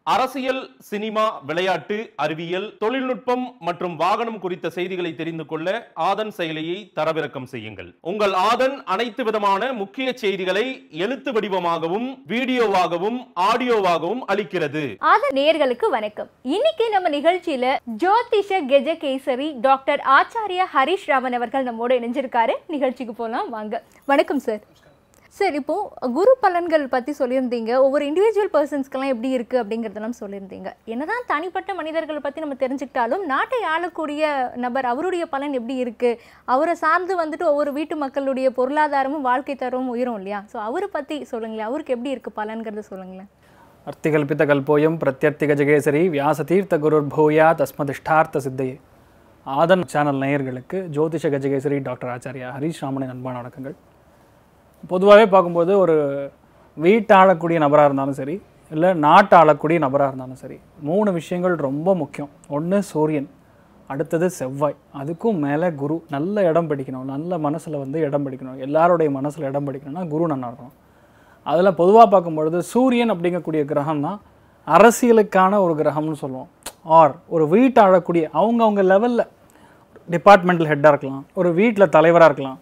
அரசியல் சினிமா விளையாட்டு அறிவியல் தொழில்நுட்பம் மற்றும் வாகனம் குறித்த செய்திகளை தெரிந்து கொள்ள ஆதன் செயலியை தரவிறக்கம் செய்யுங்கள் உங்கள் ஆதன் அனைத்து விதமான முக்கிய செய்திகளை எழுத்து வடிவமாகவும் வீடியோவாகவும் ஆடியோவாகவும் அளிக்கிறது ஆத நேயர்களுக்கு வணக்கம் இன்னைக்கு நம்ம நிகழ்ச்சியில ஜோதிஷ கெஜகேசரி டாக்டர் ஆச்சாரியா ஹரிஷ் ராமன் அவர்கள் நம்மோட இணைஞ்சிருக்காரு நிகழ்ச்சிக்கு போலாம் வாங்க வணக்கம் சார் சார் இப்போ குரு பலன்கள் பத்தி சொல்லியிருந்தீங்க ஒவ்வொரு இண்டிவிஜுவல் பர்சன்ஸ்க்கெல்லாம் எப்படி இருக்கு அப்படிங்கிறதெல்லாம் சொல்லியிருந்தீங்க என்னதான் தனிப்பட்ட மனிதர்களை பத்தி நம்ம தெரிஞ்சுக்கிட்டாலும் நாட்டை ஆளக்கூடிய நபர் அவருடைய பலன் எப்படி இருக்கு அவரை சார்ந்து வந்துட்டு ஒவ்வொரு வீட்டு மக்களுடைய பொருளாதாரமும் வாழ்க்கை தரமும் உயரும் இல்லையா ஸோ அவரை பத்தி சொல்லுங்களேன் அவருக்கு எப்படி இருக்கு பலன்கிறத சொல்லுங்களேன் அர்த்திகல்பிதகல்போயம் பிரத்யர்த்திகஜகேசரி வியாசதீர்த்த குருர் பூயா தஸ்மதிஷ்டார்த்த சித்தையே ஆதன் சேனல் நேயர்களுக்கு ஜோதிஷ கஜகேசரி டாக்டர் ஆச்சாரியா ஹரீஷ் ராமனின் அன்பான வணக்கங்கள் பொதுவாகவே பார்க்கும்போது ஒரு வீட்டை ஆளக்கூடிய நபராக இருந்தாலும் சரி இல்லை நாட்டை ஆளக்கூடிய நபராக இருந்தாலும் சரி மூணு விஷயங்கள் ரொம்ப முக்கியம் ஒன்று சூரியன் அடுத்தது செவ்வாய் அதுக்கும் மேலே குரு நல்ல இடம் பிடிக்கணும் நல்ல மனசில் வந்து இடம் பிடிக்கணும் எல்லாருடைய மனசில் இடம் பிடிக்கணும்னா குரு நல்லா இருக்கணும் அதில் பொதுவாக பார்க்கும்பொழுது சூரியன் அப்படிங்கக்கூடிய கிரகம் தான் அரசியலுக்கான ஒரு கிரகம்னு சொல்லுவோம் ஆர் ஒரு வீட்டை ஆளக்கூடிய அவங்கவுங்க லெவலில் டிபார்ட்மெண்டல் ஹெட்டாக இருக்கலாம் ஒரு வீட்டில் தலைவராக இருக்கலாம்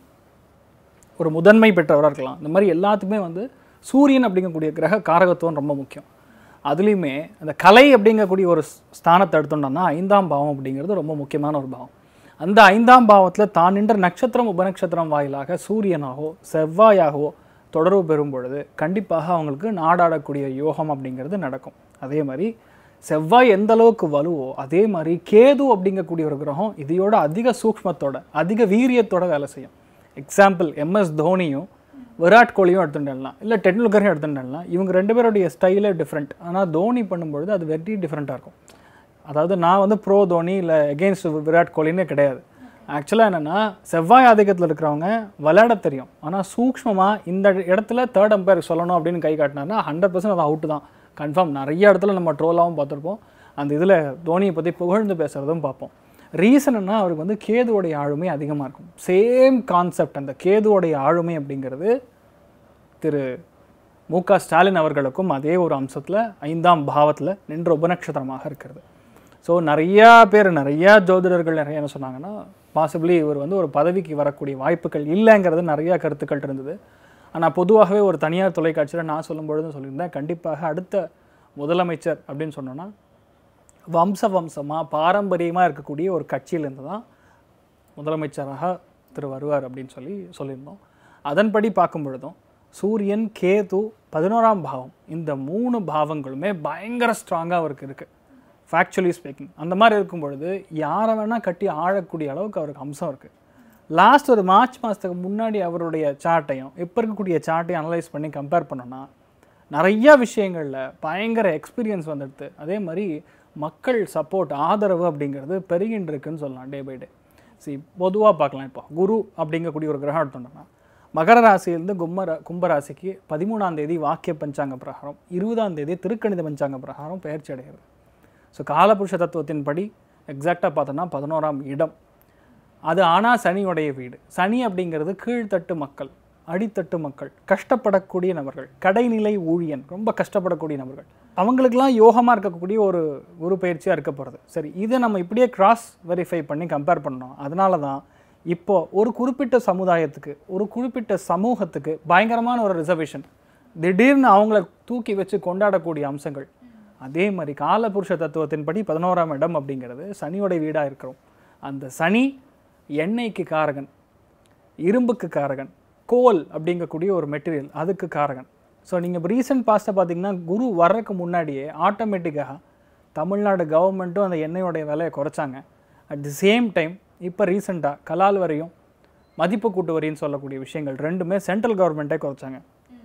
ஒரு முதன்மை பெற்றவராக இருக்கலாம் இந்த மாதிரி எல்லாத்துக்குமே வந்து சூரியன் அப்படிங்கக்கூடிய கிரக காரகத்துவம் ரொம்ப முக்கியம் அதுலேயுமே அந்த கலை அப்படிங்கக்கூடிய ஒரு ஸ்- ஸ்தானத்தை எடுத்துட்டோம்னா ஐந்தாம் பாவம் அப்படிங்கிறது ரொம்ப முக்கியமான ஒரு பாவம் அந்த ஐந்தாம் பாவத்தில் தான் நின்ற நட்சத்திரம் உபநட்சத்திரம் வாயிலாக சூரியனாகவோ செவ்வாயாகவோ தொடர்பு பெறும் பொழுது கண்டிப்பாக அவங்களுக்கு நாடாடக்கூடிய யோகம் அப்படிங்கிறது நடக்கும் அதே மாதிரி செவ்வாய் எந்த அளவுக்கு வலுவோ அதே மாதிரி கேது அப்படிங்கக்கூடிய ஒரு கிரகம் இதையோட அதிக சூக்ஷ்மத்தோட அதிக வீரியத்தோட வேலை செய்யும் எக்ஸாம்பிள் எம்எஸ் தோனியும் விராட் கோலியும் எடுத்துட்டலாம் இல்லை டெண்டுல்கரையும் எடுத்துட்டலாம் இவங்க ரெண்டு பேருடைய ஸ்டைலே டிஃப்ரெண்ட் ஆனால் தோனி பண்ணும்பொழுது அது வெரி டிஃப்ரெண்ட்டாக இருக்கும் அதாவது நான் வந்து ப்ரோ தோனி இல்லை எகெயின்ஸ்ட் விராட் கோலின்னு கிடையாது ஆக்சுவலாக என்னென்னா செவ்வாய் ஆதிக்கத்தில் இருக்கிறவங்க விளையாட தெரியும் ஆனால் சூக்ஷ்மமாக இந்த இடத்துல தேர்ட் அம்பையர் சொல்லணும் அப்படின்னு கை காட்டினாருன்னா ஹண்ட்ரட் பர்சன்ட் அது அவுட்டு தான் கன்ஃபார்ம் நிறைய இடத்துல நம்ம ட்ரோலாகவும் பார்த்துருப்போம் அந்த இதில் தோனியை பற்றி புகழ்ந்து பேசுகிறதும் பார்ப்போம் ரீசன்னா அவருக்கு வந்து கேதுவோடைய ஆளுமை அதிகமாக இருக்கும் சேம் கான்செப்ட் அந்த கேதுவோடைய ஆளுமை அப்படிங்கிறது திரு மு க ஸ்டாலின் அவர்களுக்கும் அதே ஒரு அம்சத்தில் ஐந்தாம் பாவத்தில் நின்ற உபநட்சத்திரமாக இருக்கிறது ஸோ நிறையா பேர் நிறையா ஜோதிடர்கள் நிறைய என்ன சொன்னாங்கன்னா பாசிபிளி இவர் வந்து ஒரு பதவிக்கு வரக்கூடிய வாய்ப்புகள் இல்லைங்கிறது நிறையா கருத்துக்கள் இருந்தது ஆனால் பொதுவாகவே ஒரு தனியார் தொலைக்காட்சியில் நான் சொல்லும் பொழுதும் சொல்லியிருந்தேன் கண்டிப்பாக அடுத்த முதலமைச்சர் அப்படின்னு சொன்னோன்னா வம்ச வம்சமாக பாரம்பரியமாக இருக்கக்கூடிய ஒரு கட்சியிலேருந்து தான் முதலமைச்சராக திரு வருவார் அப்படின்னு சொல்லி சொல்லியிருந்தோம் அதன்படி பார்க்கும் பொழுதும் சூரியன் கேது பதினோராம் பாவம் இந்த மூணு பாவங்களுமே பயங்கர ஸ்ட்ராங்காக அவருக்கு இருக்குது ஃபேக்சுவலி ஸ்பீக்கிங் அந்த மாதிரி இருக்கும் பொழுது யாரை வேணால் கட்டி ஆழக்கூடிய அளவுக்கு அவருக்கு அம்சம் இருக்குது லாஸ்ட் ஒரு மார்ச் மாதத்துக்கு முன்னாடி அவருடைய சார்ட்டையும் இப்போ இருக்கக்கூடிய சார்ட்டையும் அனலைஸ் பண்ணி கம்பேர் பண்ணோன்னா நிறைய விஷயங்களில் பயங்கர எக்ஸ்பீரியன்ஸ் வந்துடுது அதே மாதிரி மக்கள் சப்போர்ட் ஆதரவு அப்படிங்கிறது பெருகின்னு இருக்குன்னு சொல்லலாம் டே பை டே சரி பொதுவாக பார்க்கலாம் இப்போ குரு அப்படிங்கக்கூடிய ஒரு கிரகம் எடுத்தோம்னா மகர ராசியிலிருந்து கும்மர கும்பராசிக்கு பதிமூணாம் தேதி வாக்கிய பஞ்சாங்க பிரகாரம் இருபதாம் தேதி திருக்கணித பஞ்சாங்க பிரகாரம் பெயர்ச்சி அடைகிறது ஸோ காலபுருஷ தத்துவத்தின்படி எக்ஸாக்டாக பார்த்தோன்னா பதினோராம் இடம் அது ஆனால் சனியுடைய வீடு சனி அப்படிங்கிறது கீழ்த்தட்டு மக்கள் அடித்தட்டு மக்கள் கஷ்டப்படக்கூடிய நபர்கள் கடைநிலை ஊழியன் ரொம்ப கஷ்டப்படக்கூடிய நபர்கள் அவங்களுக்கெல்லாம் யோகமாக இருக்கக்கூடிய ஒரு குரு பயிற்சியாக இருக்க போகிறது சரி இதை நம்ம இப்படியே கிராஸ் வெரிஃபை பண்ணி கம்பேர் பண்ணோம் அதனால தான் இப்போ ஒரு குறிப்பிட்ட சமுதாயத்துக்கு ஒரு குறிப்பிட்ட சமூகத்துக்கு பயங்கரமான ஒரு ரிசர்வேஷன் திடீர்னு அவங்கள தூக்கி வச்சு கொண்டாடக்கூடிய அம்சங்கள் அதே மாதிரி காலபுருஷ தத்துவத்தின்படி பதினோராம் இடம் அப்படிங்கிறது சனியோட வீடாக இருக்கிறோம் அந்த சனி எண்ணெய்க்கு காரகன் இரும்புக்கு காரகன் கோல் அப்படிங்கக்கூடிய ஒரு மெட்டீரியல் அதுக்கு காரகன் ஸோ நீங்கள் ரீசெண்ட் பாஸ்ட்டை பார்த்தீங்கன்னா குரு வர்றதுக்கு முன்னாடியே ஆட்டோமேட்டிக்காக தமிழ்நாடு கவர்மெண்ட்டும் அந்த எண்ணெயோடைய விலையை குறைச்சாங்க அட் தி சேம் டைம் இப்போ ரீசெண்டாக கலால் வரையும் மதிப்பு கூட்டு வரின்னு சொல்லக்கூடிய விஷயங்கள் ரெண்டுமே சென்ட்ரல் கவர்மெண்ட்டே குறைச்சாங்க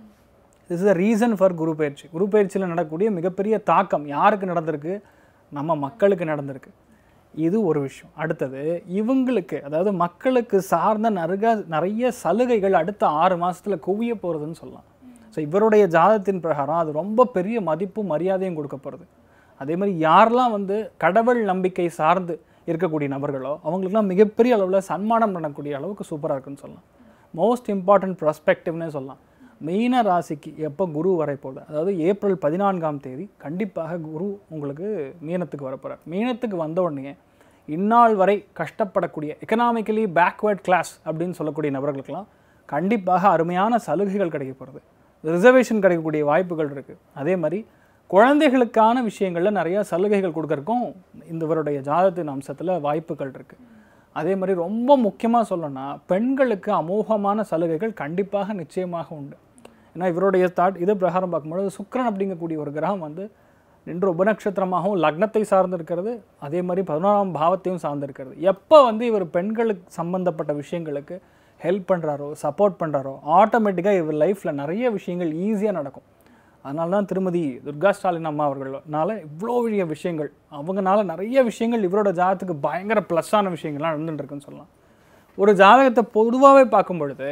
this is a reason for குரு பயிற்சி குரு பயிற்சியில் நடக்கக்கூடிய மிகப்பெரிய தாக்கம் யாருக்கு நடந்திருக்கு நம்ம மக்களுக்கு நடந்திருக்கு இது ஒரு விஷயம் அடுத்தது இவங்களுக்கு அதாவது மக்களுக்கு சார்ந்த நிறைய நிறைய சலுகைகள் அடுத்த ஆறு மாசத்துல குவிய போகிறதுன்னு சொல்லலாம் ஸோ இவருடைய ஜாதகத்தின் பிரகாரம் அது ரொம்ப பெரிய மதிப்பும் மரியாதையும் கொடுக்க போகிறது அதே மாதிரி யாரெல்லாம் வந்து கடவுள் நம்பிக்கை சார்ந்து இருக்கக்கூடிய நபர்களோ அவங்களுக்குலாம் மிகப்பெரிய அளவில் சன்மானம் பண்ணக்கூடிய அளவுக்கு சூப்பராக இருக்குன்னு சொல்லலாம் மோஸ்ட் இம்பார்ட்டன்ட் ப்ராஸ்பெக்டிவ்னே சொல்லலாம் மீன ராசிக்கு எப்போ குரு வரை போகுது அதாவது ஏப்ரல் பதினான்காம் தேதி கண்டிப்பாக குரு உங்களுக்கு மீனத்துக்கு வரப்போகிறார் மீனத்துக்கு வந்த உடனே இந்நாள் வரை கஷ்டப்படக்கூடிய எக்கனாமிக்கலி பேக்வேர்ட் கிளாஸ் அப்படின்னு சொல்லக்கூடிய நபர்களுக்கெல்லாம் கண்டிப்பாக அருமையான சலுகைகள் கிடைக்க போகிறது ரிசர்வேஷன் கிடைக்கக்கூடிய வாய்ப்புகள் இருக்குது அதே மாதிரி குழந்தைகளுக்கான விஷயங்களில் நிறைய சலுகைகள் கொடுக்கறக்கும் இந்த இவருடைய ஜாதகத்தின் அம்சத்தில் வாய்ப்புகள் இருக்குது அதே மாதிரி ரொம்ப முக்கியமாக சொல்லணும்னா பெண்களுக்கு அமோகமான சலுகைகள் கண்டிப்பாக நிச்சயமாக உண்டு ஏன்னா இவருடைய தாட் இது பிரகாரம் பார்க்கும்பொழுது சுக்கிரன் அப்படிங்கக்கூடிய ஒரு கிரகம் வந்து நின்று உபநட்சத்திரமாகவும் லக்னத்தை சார்ந்திருக்கிறது அதே மாதிரி பதினோராம் பாவத்தையும் சார்ந்திருக்கிறது எப்போ வந்து இவர் பெண்களுக்கு சம்பந்தப்பட்ட விஷயங்களுக்கு ஹெல்ப் பண்ணுறாரோ சப்போர்ட் பண்ணுறாரோ ஆட்டோமேட்டிக்காக இவர் லைஃப்பில் நிறைய விஷயங்கள் ஈஸியாக நடக்கும் அதனால தான் திருமதி துர்கா ஸ்டாலின் அம்மா அவர்களால இவ்வளோ பெரிய விஷயங்கள் அவங்கனால நிறைய விஷயங்கள் இவரோட ஜாதகத்துக்கு பயங்கர ப்ளஸ்ஸான விஷயங்கள்லாம் நடந்துட்டு இருக்குன்னு சொல்லலாம் ஒரு ஜாதகத்தை பொதுவாகவே பார்க்கும் பொழுது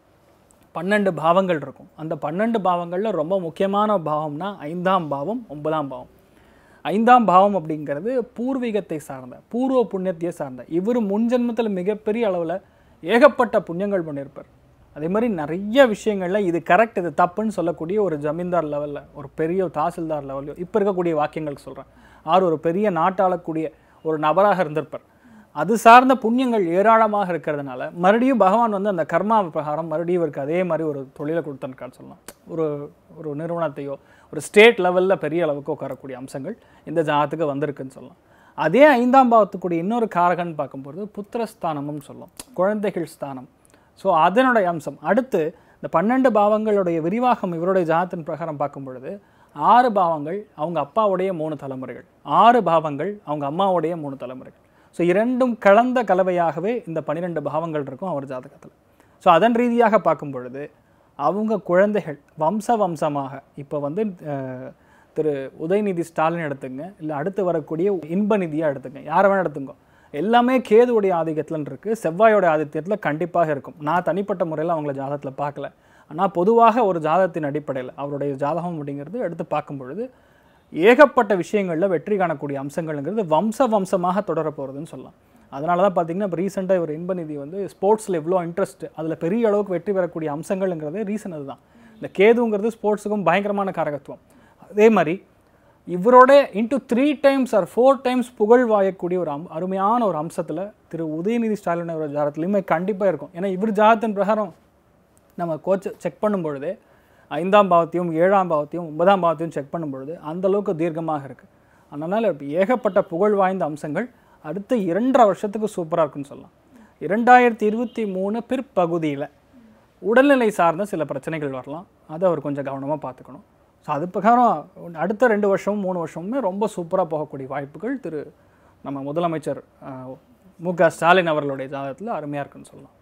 பன்னெண்டு பாவங்கள் இருக்கும் அந்த பன்னெண்டு பாவங்களில் ரொம்ப முக்கியமான பாவம்னா ஐந்தாம் பாவம் ஒன்பதாம் பாவம் ஐந்தாம் பாவம் அப்படிங்கிறது பூர்வீகத்தை சார்ந்த பூர்வ புண்ணியத்தையே சார்ந்த இவர் முன்ஜென்மத்தில் மிகப்பெரிய அளவில் ஏகப்பட்ட புண்ணியங்கள் பண்ணியிருப்பார் அதே மாதிரி நிறைய விஷயங்களில் இது கரெக்ட் இது தப்புன்னு சொல்லக்கூடிய ஒரு ஜமீன்தார் லெவலில் ஒரு பெரிய தாசில்தார் லெவலையோ இப்போ இருக்கக்கூடிய வாக்கியங்கள் சொல்கிறேன் ஆறு ஒரு பெரிய நாட்டாளக்கூடிய ஒரு நபராக இருந்திருப்பார் அது சார்ந்த புண்ணியங்கள் ஏராளமாக இருக்கிறதுனால மறுபடியும் பகவான் வந்து அந்த கர்மா பிரகாரம் மறுபடியும் இவருக்கு அதே மாதிரி ஒரு தொழிலை கொடுத்தனுக்கான்னு சொல்லலாம் ஒரு ஒரு நிறுவனத்தையோ ஒரு ஸ்டேட் லெவலில் பெரிய அளவுக்கு உட்காரக்கூடிய அம்சங்கள் இந்த ஜாதத்துக்கு வந்திருக்குன்னு சொல்லலாம் அதே ஐந்தாம் பாவத்துக்குடைய இன்னொரு காரகன் பார்க்கும்போது புத்திரஸ்தானமும் சொல்லலாம் குழந்தைகள் ஸ்தானம் ஸோ அதனுடைய அம்சம் அடுத்து இந்த பன்னெண்டு பாவங்களுடைய விரிவாகம் இவருடைய ஜாதத்தின் பிரகாரம் பார்க்கும் பொழுது ஆறு பாவங்கள் அவங்க அப்பாவுடைய மூணு தலைமுறைகள் ஆறு பாவங்கள் அவங்க அம்மாவுடைய மூணு தலைமுறைகள் ஸோ இரண்டும் கலந்த கலவையாகவே இந்த பன்னிரெண்டு பாவங்கள் இருக்கும் அவர் ஜாதகத்தில் ஸோ அதன் ரீதியாக பார்க்கும் பொழுது அவங்க குழந்தைகள் வம்ச வம்சமாக இப்போ வந்து அஹ், திரு உதயநிதி ஸ்டாலின் எடுத்துங்க இல்லை அடுத்து வரக்கூடிய இன்ப நிதியாக எடுத்துங்க யாரை வேணால் எடுத்துங்க எல்லாமே கேதுவுடைய ஆதிக்கத்தில் இருக்குது செவ்வாயோட ஆதிக்கத்தில் கண்டிப்பாக இருக்கும் நான் தனிப்பட்ட முறையில் அவங்கள ஜாதகத்தில் பார்க்கல ஆனால் பொதுவாக ஒரு ஜாதகத்தின் அடிப்படையில் அவருடைய ஜாதகம் அப்படிங்கிறது எடுத்து பார்க்கும் பொழுது ஏகப்பட்ட விஷயங்களில் வெற்றி காணக்கூடிய அம்சங்கள்ங்கிறது வம்ச வம்சமாக தொடர போகிறதுன்னு சொல்லலாம் அதனால தான் பார்த்தீங்கன்னா இப்போ ரீசெண்டாக ஒரு இன்பநிதி வந்து ஸ்போர்ட்ஸில் எவ்வளோ இன்ட்ரெஸ்ட் அதில் பெரிய அளவுக்கு வெற்றி பெறக்கூடிய அம்சங்கள்ங்கிறது ரீசன் அதுதான் இந்த கேதுங்கிறது ஸ்போர்ட்ஸுக்கும் பயங்கரமான காரகத்துவம் அதே மாதிரி இவரோட into three times or four times புகழ் வாயக்கூடிய ஒரு அம் அருமையான ஒரு அம்சத்தில் திரு உதயநிதி ஸ்டாலின் அவரோட ஜாதகத்துலையுமே கண்டிப்பாக இருக்கும் ஏன்னா இவர் ஜாதத்தின் பிரகாரம் நம்ம கோச் செக் பண்ணும் பொழுது ஐந்தாம் பாவத்தையும் ஏழாம் பாவத்தையும் ஒன்பதாம் பாவத்தையும் செக் பண்ணும் பொழுது அந்த அளவுக்கு தீர்க்கமாக இருக்குது அதனால் இப்ப ஏகப்பட்ட புகழ் வாய்ந்த அம்சங்கள் அடுத்த இரண்டரை வருஷத்துக்கு சூப்பராக இருக்குன்னு சொல்லலாம் இரண்டாயிரத்தி இருபத்தி மூணு பிற்பகுதியில் உடல்நிலை சார்ந்த சில பிரச்சனைகள் வரலாம் அதை அவர் கொஞ்சம் கவனமாக பார்த்துக்கணும் ஸோ அது பிரகாரம் அடுத்த ரெண்டு வருஷமும் மூணு வருஷமுமே ரொம்ப சூப்பராக போகக்கூடிய வாய்ப்புகள் திரு நம்ம முதலமைச்சர் அஹ், மு க ஸ்டாலின் அவர்களுடைய ஜாதகத்தில் அருமையாக இருக்குன்னு சொல்லலாம்